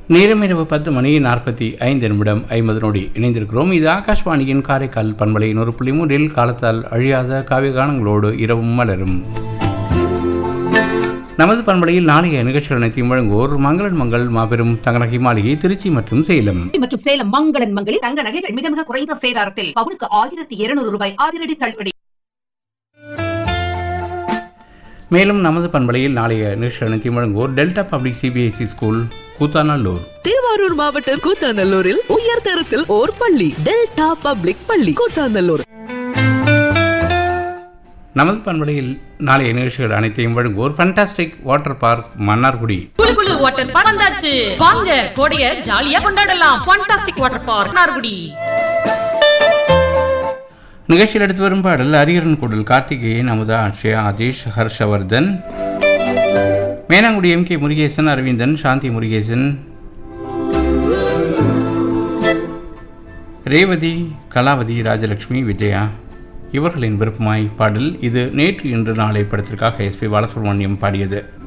நேரம் இரவு பத்து மணி நாற்பத்தி ஐந்து நிமிடம் ஐம்பது நொடி இணைந்திருக்கிறோம் இது ஆகாஷ்வாணியின் காரைக்கால் பண்பலை நூறு புள்ளி மூன்றில் காலத்தால் அழியாத காவிய கானங்களோடு இரவும் மலரும் நமது பண்பலையில் நாளைய நிகழ்ச்சிகள் அனைத்தையும் வழங்குவோர் மங்களன் மங்கள் மாபெரும் தங்கநகை மாளிகை திருச்சி மற்றும் சேலம் மற்றும் சேலம் மங்களன் மங்களில் தங்க நகைகள் மிக மிக குறைந்த சேதாரத்தில் பவுனுக்கு ஆயிரத்தி இருநூறு ரூபாய் அதிரடி தள்ளுபடி மேலும் நமது பண்பலையில் நாளைய நிகழ்ச்சிகள் அனைத்தையும் வழங்குவோர் delta public CBSE school Koothanallur Thiruvarur மாவட்டம் கூத்தாநல்லூரில் உயர் தரத்தில் ஓர் பள்ளி டெல்டா பப்ளிக் பள்ளி கூத்தாநல்லூர் நமது பண்பலையில் நாளைய நிகழ்ச்சிகள் அனைத்தையும் வழங்குவோர் ஃபண்டாஸ்டிக் வாட்டர் பார்க் மன்னார்குடி குளு குளு வாட்டர் பார்க் வந்தாச்சு வாங்க கோடைய ஜாலியா கொண்டாடலாம் ஃபண்டாஸ்டிக் வாட்டர் பார்க் நார்குடி நிகழ்ச்சியில் எடுத்து வரும் பாடல் அரியரன் குடல் கார்த்திகேயன் அமுதா அக்ஷயா அதீஷ் ஹர்ஷவர்தன் மேனாங்குடி எம் கே முருகேசன் அரவிந்தன் சாந்தி முருகேசன் ரேவதி கலாவதி ராஜலட்சுமி விஜயா இவர்களின் விருப்பமாய் பாடல் இது நேற்று இன்று நாளை படத்திற்காக எஸ்பி பாலசுப்ரமணியம் பாடியது